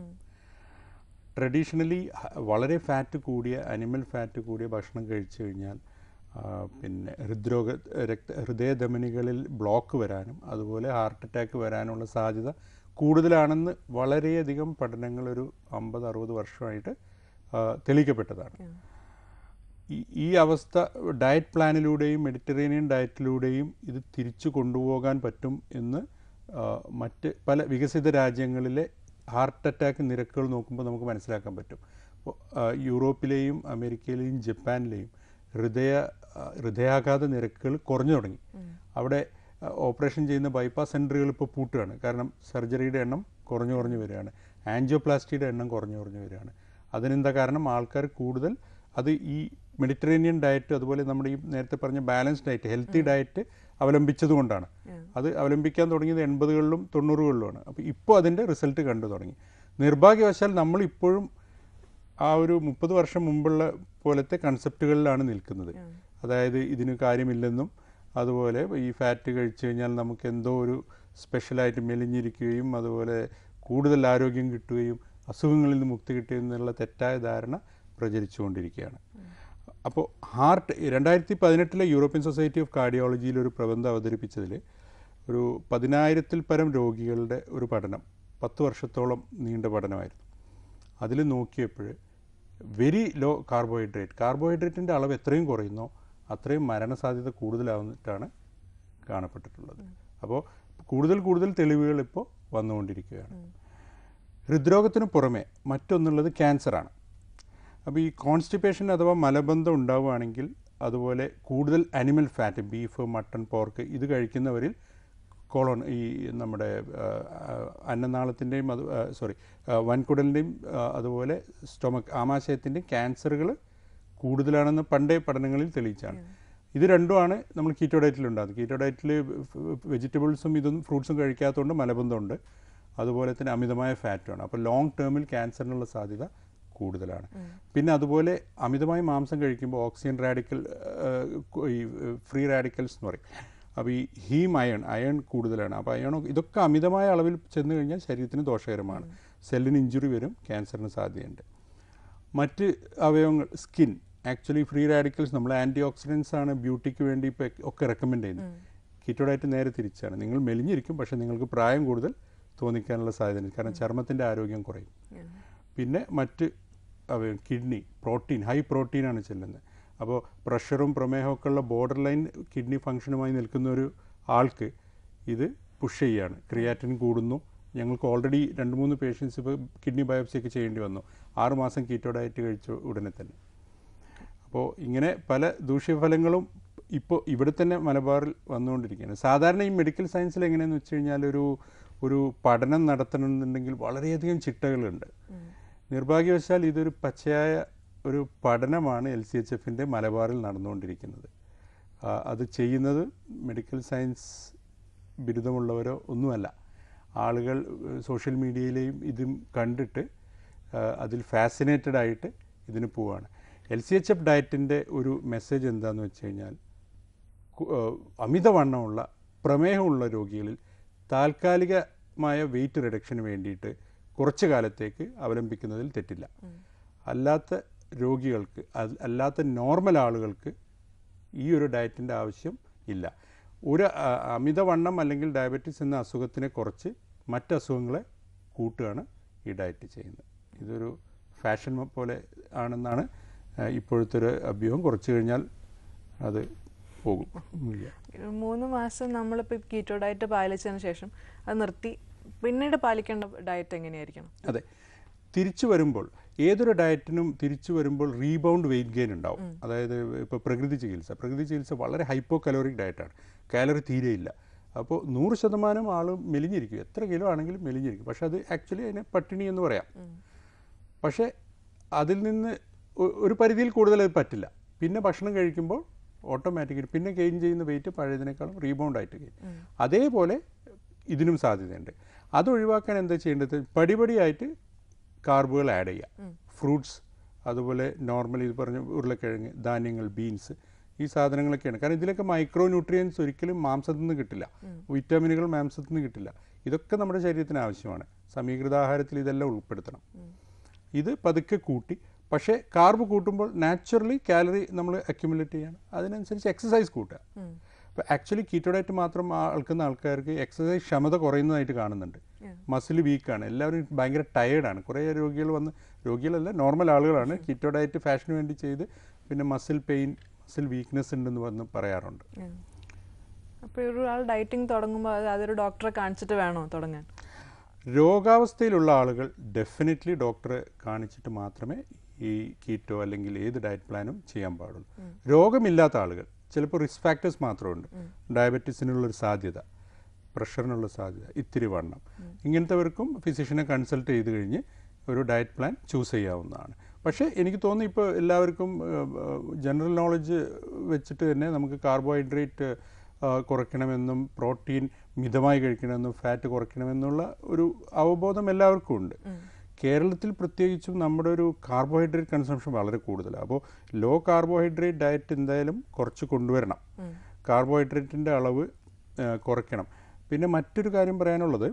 ട്രഡീഷണലി വളരെ ഫാറ്റ് കൂടിയ അനിമൽ ഫാറ്റ് കൂടിയ ഭക്ഷണം കഴിച്ചു കഴിഞ്ഞാൽ ആ, പിന്നെ ഹൃദ്രോഗ രക്ത ഹൃദയധമനികളിൽ ബ്ലോക്ക് വരാനും അതുപോലെ ഹാർട്ട് അറ്റാക്ക് വരാനുള്ള സാധ്യത കൂടുതലാണെന്ന് വളരെയധികം പഠനങ്ങൾ ഒരു അമ്പത് അറുപത് വർഷമായിട്ട് ആ, തെളിയിക്കപ്പെട്ടതാണ് ഈ ഈ അവസ്ഥ ഡയറ്റ് പ്ലാനിലൂടെയും മെഡിറ്ററേനിയൻ ഡയറ്റിലൂടെയും ഇത് തിരിച്ചു കൊണ്ടുപോകാൻ പറ്റും എന്ന് ആ, മറ്റ് പല വികസിത രാജ്യങ്ങളിലെ ഹാർട്ട് അറ്റാക്ക് നിരക്കുകൾ നോക്കുമ്പോൾ നമുക്ക് മനസ്സിലാക്കാൻ പറ്റും അപ്പോൾ ആ, യൂറോപ്പിലെയും അമേരിക്കയിലെയും ജപ്പാനിലെയും ഹൃദയ ആ, ഹൃദയാഘാത നിരക്കുകൾ കുറഞ്ഞു തുടങ്ങി അവിടെ ആ, ഓപ്പറേഷൻ ചെയ്യുന്ന ബൈപ്പാസ് സെൻറ്ററുകൾ ഇപ്പോൾ പൂട്ടുകയാണ് കാരണം സർജറിയുടെ എണ്ണം കുറഞ്ഞു കുറഞ്ഞു വരികയാണ് ആൻജിയോപ്ലാസ്റ്റിയുടെ എണ്ണം കുറഞ്ഞു കുറഞ്ഞു വരികയാണ് അതിനെന്താ കാരണം ആൾക്കാർ കൂടുതൽ അത് ഈ മെഡിറ്ററേനിയൻ ഡയറ്റ് അതുപോലെ നമ്മുടെ ഈ നേരത്തെ പറഞ്ഞ ബാലൻസ് ഡയറ്റ് ഹെൽത്തി ഡയറ്റ് അവലംബിച്ചത് കൊണ്ടാണ് അത് അവലംബിക്കാൻ തുടങ്ങിയത് എൺപതുകളിലും തൊണ്ണൂറുകളിലുമാണ് അപ്പോൾ ഇപ്പോൾ അതിൻ്റെ റിസൾട്ട് കണ്ടു തുടങ്ങി നിർഭാഗ്യവശാൽ നമ്മൾ ഇപ്പോഴും ആ ഒരു മുപ്പത് വർഷം മുമ്പുള്ള പോലത്തെ കൺസെപ്റ്റുകളിലാണ് നിൽക്കുന്നത് അതായത് ഇതിന് കാര്യമില്ലെന്നും അതുപോലെ ഈ ഫാറ്റ് കഴിച്ചു കഴിഞ്ഞാൽ നമുക്ക് എന്തോ ഒരു സ്പെഷ്യലായിട്ട് മെലിഞ്ഞിരിക്കുകയും അതുപോലെ കൂടുതൽ ആരോഗ്യം കിട്ടുകയും അസുഖങ്ങളിൽ നിന്ന് മുക്തി കിട്ടുകയും എന്നുള്ള തെറ്റായ ധാരണ പ്രചരിച്ചുകൊണ്ടിരിക്കുകയാണ് അപ്പോൾ ഹാർട്ട് രണ്ടായിരത്തി പതിനെട്ടിലെ യൂറോപ്യൻ സൊസൈറ്റി ഓഫ് കാർഡിയോളജിയിൽ ഒരു പ്രബന്ധം അവതരിപ്പിച്ചതിൽ ഒരു പതിനായിരത്തിൽ പരം രോഗികളുടെ ഒരു പഠനം പത്ത് വർഷത്തോളം നീണ്ട പഠനമായിരുന്നു അതിൽ നോക്കിയപ്പോൾ വെരി ലോ കാർബോഹൈഡ്രേറ്റ് കാർബോഹൈഡ്രേറ്റിൻ്റെ അളവ് എത്രയും കുറയുന്നോ അത്രയും മരണസാധ്യത കൂടുതലാവുന്നിട്ടാണ് കാണപ്പെട്ടിട്ടുള്ളത് അപ്പോൾ കൂടുതൽ കൂടുതൽ തെളിവുകൾ ഇപ്പോൾ വന്നുകൊണ്ടിരിക്കുകയാണ് ഹൃദ്രോഗത്തിന് പുറമെ മറ്റൊന്നുള്ളത് ക്യാൻസറാണ് അപ്പോൾ ഈ കോൺസ്റ്റിപ്പേഷൻ അഥവാ മലബന്ധം ഉണ്ടാവുകയാണെങ്കിൽ അതുപോലെ കൂടുതൽ animal fat beef mutton pork ഇത് കഴിക്കുന്നവരിൽ കോളോൺ ഈ നമ്മുടെ ആ, ആ, അന്നനാളത്തിൻ്റെയും അത് സോറി വൻകുടലിൻ്റെയും ആ, അതുപോലെ സ്റ്റൊമക് ആമാശയത്തിൻ്റെയും ക്യാൻസറുകൾ കൂടുതലാണെന്ന് പണ്ടേ പഠനങ്ങളിൽ തെളിയിച്ചാണ് ഇത് രണ്ടുമാണ് നമ്മൾ കീറ്റോ ഡയറ്റിൽ ഉണ്ടാകുന്നത് കീറ്റോ ഡയറ്റിൽ വെജിറ്റബിൾസും ഇതൊന്നും ഫ്രൂട്ട്സും കഴിക്കാത്തതുകൊണ്ട് മലബന്ധമുണ്ട് അതുപോലെ തന്നെ അമിതമായ ഫാറ്റുമാണ് അപ്പോൾ ലോങ് ടേമിൽ ക്യാൻസറിനുള്ള സാധ്യത കൂടുതലാണ് പിന്നെ അതുപോലെ അമിതമായി മാംസം കഴിക്കുമ്പോൾ ഓക്സിജൻ റാഡിക്കൽ ഈ ഫ്രീ റാഡിക്കൽസ് എന്ന് പറയും അപ്പോൾ ഈ ഹീം അയൺ അയൺ കൂടുതലാണ് അപ്പോൾ അയൺ ഇതൊക്കെ അമിതമായ അളവിൽ ചെന്ന് കഴിഞ്ഞാൽ ശരീരത്തിന് ദോഷകരമാണ് സെല്ലിന് ഇഞ്ചുറി വരും ക്യാൻസറിന് സാധ്യതയുണ്ട് മറ്റ് അവയവങ്ങൾ സ്കിൻ ആക്ച്വലി ഫ്രീ റാഡിക്കൽസ് നമ്മൾ ആൻറ്റി ഓക്സിഡൻസ് ആണ് ബ്യൂട്ടിക്ക് വേണ്ടി ഇപ്പോൾ ഒക്കെ റെക്കമെൻഡ് ചെയ്യുന്നത് കീറ്റോഡായിട്ട് നേരെ തിരിച്ചാണ് നിങ്ങൾ മെലിഞ്ഞിരിക്കും പക്ഷേ നിങ്ങൾക്ക് പ്രായം കൂടുതൽ തോന്നിക്കാനുള്ള സാധ്യതയുണ്ട് കാരണം ചർമ്മത്തിൻ്റെ ആരോഗ്യം കുറയും പിന്നെ മറ്റ് അവയവം കിഡ്നി പ്രോട്ടീൻ ഹൈ പ്രോട്ടീനാണ് ചെല്ലുന്നത് അപ്പോൾ പ്രഷറും പ്രമേഹവും ഒക്കെ ഉള്ള ബോർഡർ ലൈൻ കിഡ്നി ഫംഗ്ഷനുമായി നിൽക്കുന്ന ഒരു ആൾക്ക് ഇത് പുഷ് ചെയ്യാണ് ക്രിയാറ്റിൻ കൂടുന്നു ഞങ്ങൾക്ക് ഓൾറെഡി രണ്ട് മൂന്ന് പേഷ്യൻസ് ഇപ്പോൾ കിഡ്നി ബയോപ്സി ഒക്കെ ചെയ്യേണ്ടി വന്നു ആറ് മാസം കീറ്റോ ഡയറ്റ് കഴിച്ച ഉടനെ തന്നെ അപ്പോൾ ഇങ്ങനെ പല ദൂഷ്യഫലങ്ങളും ഇപ്പോൾ ഇവിടെ തന്നെ മലബാറിൽ വന്നുകൊണ്ടിരിക്കുകയാണ് സാധാരണ ഈ മെഡിക്കൽ സയൻസിൽ എങ്ങനെയെന്ന് വെച്ച് കഴിഞ്ഞാൽ ഒരു ഒരു പഠനം നടത്തണമെന്നുണ്ടെങ്കിൽ വളരെയധികം ചിട്ടകളുണ്ട് നിർഭാഗ്യവശാൽ ഇതൊരു പച്ചയായ ഒരു പഠനമാണ് എൽ സി എച്ച് എഫിൻ്റെ മലബാറിൽ നടന്നുകൊണ്ടിരിക്കുന്നത് ആ, അത് ചെയ്യുന്നത് മെഡിക്കൽ സയൻസ് ബിരുദമുള്ളവരോ ഒന്നുമല്ല ആളുകൾ ഏഹ്, സോഷ്യൽ മീഡിയയിലെയും ഇതും കണ്ടിട്ട് ആ, അതിൽ ഫാസിനേറ്റഡ് ആയിട്ട് ഇതിന് പോവാണ് എൽ സി എച്ച് എഫ് ഡയറ്റിൻ്റെ ഒരു മെസ്സേജ് എന്താണെന്ന് വെച്ച് കഴിഞ്ഞാൽ കു- ഏഹ്, അമിതവണ്ണമുള്ള പ്രമേഹമുള്ള രോഗികളിൽ താൽക്കാലികമായ വെയിറ്റ് റിഡക്ഷന് വേണ്ടിയിട്ട് കുറച്ച് കാലത്തേക്ക് അവലംബിക്കുന്നതിൽ തെറ്റില്ല അല്ലാത്ത രോഗികൾക്ക് അത് അല്ലാത്ത നോർമൽ ആളുകൾക്ക് ഈ ഒരു ഡയറ്റിൻ്റെ ആവശ്യം ഇല്ല ഒരു അ- അമിതവണ്ണം അല്ലെങ്കിൽ ഡയബറ്റീസ് എന്ന അസുഖത്തിനെ കുറച്ച് മറ്റ് അസുഖങ്ങളെ കൂട്ടുകയാണ് ഈ ഡയറ്റ് ചെയ്യുന്നത് ഇതൊരു ഫാഷൻ പോലെ ആണെന്നാണ് ആ, ഇപ്പോഴത്തെ ഒരു അഭ്യൂഹം കുറച്ച് കഴിഞ്ഞാൽ അത് പോകും ഇല്ല മൂന്ന് മാസം നമ്മളിപ്പോൾ കീറ്റോ ഡയറ്റ് പാലിച്ചതിന് ശേഷം അത് നിർത്തി പിന്നീട് പാലിക്കേണ്ട ഡയറ്റ് എങ്ങനെയായിരിക്കണം അതെ തിരിച്ചു വരുമ്പോൾ ഏതൊരു ഡയറ്റിനും തിരിച്ചു വരുമ്പോൾ റീബൗണ്ട് വെയിറ്റ് ഗെയിൻ ഉണ്ടാവും അതായത് ഇപ്പോൾ പ്രകൃതി ചികിത്സ പ്രകൃതി ചികിത്സ വളരെ ഹൈപ്പോ കലോറിക് ഡയറ്റാണ് കാലറി തീരെയില്ല അപ്പോൾ നൂറ് ശതമാനം ആൾ മെലിഞ്ഞിരിക്കും എത്ര കിലോ ആണെങ്കിലും മെലിഞ്ഞിരിക്കും പക്ഷെ അത് ആക്ച്വലി അതിനെ പട്ടിണി എന്ന് പറയാം പക്ഷേ അതിൽ നിന്ന് ഒ- ഒരു പരിധിയിൽ കൂടുതൽ അത് പറ്റില്ല പിന്നെ ഭക്ഷണം കഴിക്കുമ്പോൾ ഓട്ടോമാറ്റിക്കലി പിന്നെ ഗെയിൻ ചെയ്യുന്ന വെയിറ്റ് പഴയതിനേക്കാളും റീബൗണ്ട് ആയിട്ട് ഗെയിൻ അതേപോലെ ഇതിനും സാധ്യതയുണ്ട് അത് ഒഴിവാക്കാൻ എന്താ ചെയ്യേണ്ടത് പടിപടിയായിട്ട് കാർബുകൾ ആഡ് ചെയ്യുക ഫ്രൂട്ട്സ് അതുപോലെ നോർമലി ഇത് പറഞ്ഞ ഉരുളക്കിഴങ്ങ് ധാന്യങ്ങൾ ബീൻസ് ഈ സാധനങ്ങളൊക്കെയാണ് കാരണം ഇതിലൊക്കെ മൈക്രോ ന്യൂട്രിയൻസ് ഒരിക്കലും മാംസത്തിൽ നിന്ന് കിട്ടില്ല വിറ്റാമിനുകൾ മാംസത്തിൽ നിന്ന് കിട്ടില്ല ഇതൊക്കെ നമ്മുടെ ശരീരത്തിന് ആവശ്യമാണ് സമീകൃത ആഹാരത്തിൽ ഇതെല്ലാം ഉൾപ്പെടുത്തണം ഇത് പതുക്കെ കൂട്ടി പക്ഷേ കാർബ് കൂട്ടുമ്പോൾ നാച്ചുറലി കാലറി നമ്മൾ അക്യുമുലേറ്റ് ചെയ്യണം അതിനനുസരിച്ച് എക്സസൈസ് കൂട്ടുക അപ്പോൾ ആക്ച്വലി കീറ്റോ ഡയറ്റ് മാത്രം ആൾക്കുന്ന ആൾക്കാർക്ക് എക്സസൈസ് ക്ഷമത കുറയുന്നതായിട്ട് കാണുന്നുണ്ട് മസിൽ വീക്കാണ് എല്ലാവരും ഭയങ്കര ടയേർഡാണ് കുറേ രോഗികൾ വന്ന് രോഗികളല്ല നോർമൽ ആളുകളാണ് കീറ്റോ ഡയറ്റ് ഫാഷന് വേണ്ടി ചെയ്ത് പിന്നെ മസിൽ പെയിൻ മസിൽ വീക്ക്നെസ് ഉണ്ടെന്ന് വന്ന് പറയാറുണ്ട് അപ്പോൾ ഒരാൾ ഡയറ്റിംഗ് തുടങ്ങുമ്പോൾ അത് അതൊരു ഡോക്ടറെ കാണിച്ചിട്ട് വേണോ തുടങ്ങാൻ രോഗാവസ്ഥയിലുള്ള ആളുകൾ ഡെഫിനറ്റ്ലി ഡോക്ടറെ കാണിച്ചിട്ട് മാത്രമേ ഈ കീറ്റോ അല്ലെങ്കിൽ ഏത് ഡയറ്റ് പ്ലാനും ചെയ്യാൻ പാടുള്ളൂ രോഗമില്ലാത്ത ആളുകൾ ചിലപ്പോൾ റിസ്ക് ഫാക്ടേഴ്സ് മാത്രമുണ്ട് ഡയബറ്റീസിനുള്ളൊരു സാധ്യത പ്രഷറിനുള്ള സാധ്യത ഇത്തിരി വണ്ണം ഇങ്ങനത്തെവർക്കും ഫിസിഷ്യനെ കൺസൾട്ട് ചെയ്ത് കഴിഞ്ഞ് ഒരു ഡയറ്റ് പ്ലാൻ ചൂസ് ചെയ്യാവുന്നതാണ് പക്ഷേ എനിക്ക് തോന്നുന്നു ഇപ്പോൾ എല്ലാവർക്കും ജനറൽ നോളജ് വെച്ചിട്ട് തന്നെ നമുക്ക് കാർബോഹൈഡ്രേറ്റ് കുറയ്ക്കണമെന്നും പ്രോട്ടീൻ മിതമായി കഴിക്കണമെന്നും ഫാറ്റ് കുറയ്ക്കണമെന്നുള്ള ഒരു അവബോധം എല്ലാവർക്കും ഉണ്ട് കേരളത്തിൽ പ്രത്യേകിച്ചും നമ്മുടെ ഒരു കാർബോഹൈഡ്രേറ്റ് കൺസംഷൻ വളരെ കൂടുതലാണ് അപ്പോൾ ലോ കാർബോഹൈഡ്രേറ്റ് ഡയറ്റ് എന്തായാലും കുറച്ച് കൊണ്ടുവരണം കാർബോഹൈഡ്രേറ്റിൻ്റെ അളവ് ആ, കുറയ്ക്കണം പിന്നെ മറ്റൊരു കാര്യം പറയാനുള്ളത്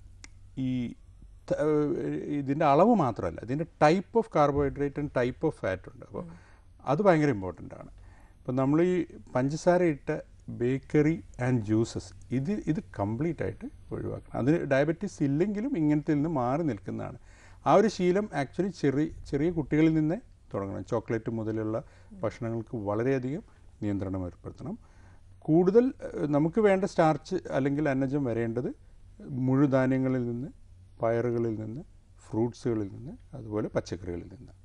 ഈ ത- ഏഹ് ഇതിൻ്റെ അളവ് മാത്രമല്ല ഇതിൻ്റെ type of carbohydrate and type of fat ഉണ്ട് അപ്പോൾ അത് ഭയങ്കര ഇമ്പോർട്ടൻ്റ് ആണ് ഇപ്പം നമ്മൾ ഈ പഞ്ചസാര ഇട്ട ബേക്കറി ആൻഡ് ജ്യൂസസ് ഇത് ഇത് കംപ്ലീറ്റ് ആയിട്ട് ഒഴിവാക്കണം അതിന് ഡയബറ്റീസ് ഇല്ലെങ്കിലും ഇങ്ങനത്തെ നിന്ന് മാറി നിൽക്കുന്നതാണ് ആ ഒരു ശീലം ആക്ച്വലി ചെറിയ ചെറിയ കുട്ടികളിൽ നിന്നേ തുടങ്ങണം ചോക്ലേറ്റ് മുതലുള്ള ഭക്ഷണങ്ങൾക്ക് വളരെയധികം നിയന്ത്രണം ഏർപ്പെടുത്തണം കൂടുതൽ ഏഹ്, നമുക്ക് വേണ്ട സ്റ്റാർച്ച് അല്ലെങ്കിൽ അന്നജം വരേണ്ടത് മുഴുധാന്യങ്ങളിൽ നിന്ന് പയറുകളിൽ നിന്ന് ഫ്രൂട്ട്സുകളിൽ നിന്ന് അതുപോലെ പച്ചക്കറികളിൽ നിന്ന്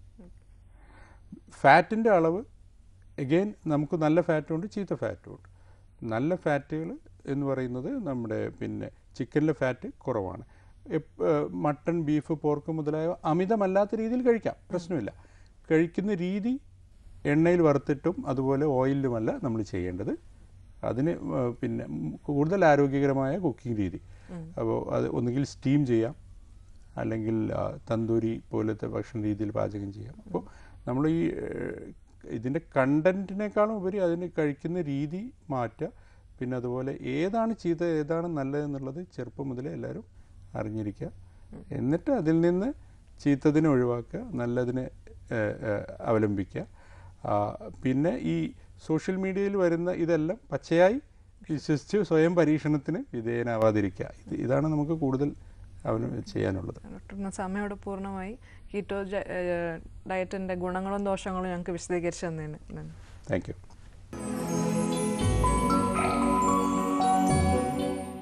ഫാറ്റിൻ്റെ അളവ് എഗെയിൻ നമുക്ക് നല്ല ഫാറ്റും ഉണ്ട് ചീത്ത ഫാറ്റും ഉണ്ട് നല്ല ഫാറ്റുകൾ എന്ന് പറയുന്നത് നമ്മുടെ പിന്നെ ചിക്കനിലെ ഫാറ്റ് കുറവാണ് എപ്പ്- ഏഹ് മട്ടൺ ബീഫ് പോർക്ക് മുതലായ അമിതമല്ലാത്ത രീതിയിൽ കഴിക്കാം പ്രശ്നമില്ല കഴിക്കുന്ന രീതി എണ്ണയിൽ വറുത്തിട്ടും അതുപോലെ ഓയിലിലുമല്ല നമ്മൾ ചെയ്യേണ്ടത് അതിന് ഏഹ് പിന്നെ ഉം കൂടുതൽ ആരോഗ്യകരമായ കുക്കിംഗ് രീതി അപ്പോൾ അത് ഒന്നുകിൽ സ്റ്റീം ചെയ്യാം അല്ലെങ്കിൽ ആ, തന്തൂരി പോലത്തെ ഭക്ഷണ രീതിയിൽ പാചകം ചെയ്യാം അപ്പോൾ നമ്മൾ ഈ ഏഹ്, ഇതിൻ്റെ കണ്ടൻറ്റിനേക്കാളും ഉപരി അതിന് കഴിക്കുന്ന രീതി മാറ്റുക പിന്നെ അതുപോലെ ഏതാണ് ചീത്ത ഏതാണ് നല്ലതെന്നുള്ളത് ചെറുപ്പം മുതലേ എല്ലാവരും അറിഞ്ഞിരിക്കുക എന്നിട്ട് അതിൽ നിന്ന് ചീത്തതിനെ ഒഴിവാക്കുക നല്ലതിനെ ഏഹ്, ഏഹ്, അവലംബിക്കുക ആ, പിന്നെ ഈ സോഷ്യൽ മീഡിയയിൽ വരുന്ന ഇതെല്ലാം പച്ചയായി വിശ്വസിച്ച് സ്വയം പരീക്ഷണത്തിന് വിധേയനാവാതിരിക്കുക ഇത് ഇതാണ് നമുക്ക് കൂടുതൽ അവന് ചെയ്യാനുള്ളത് ഡോക്ടർ ഇന്ന് സമയോട് പൂർണ്ണമായി കീറ്റോ ഡയറ്റിൻ്റെ ഗുണങ്ങളും ദോഷങ്ങളും ഞങ്ങൾക്ക് വിശദീകരിച്ചു തന്നതിന് നന്ദി താങ്ക് യു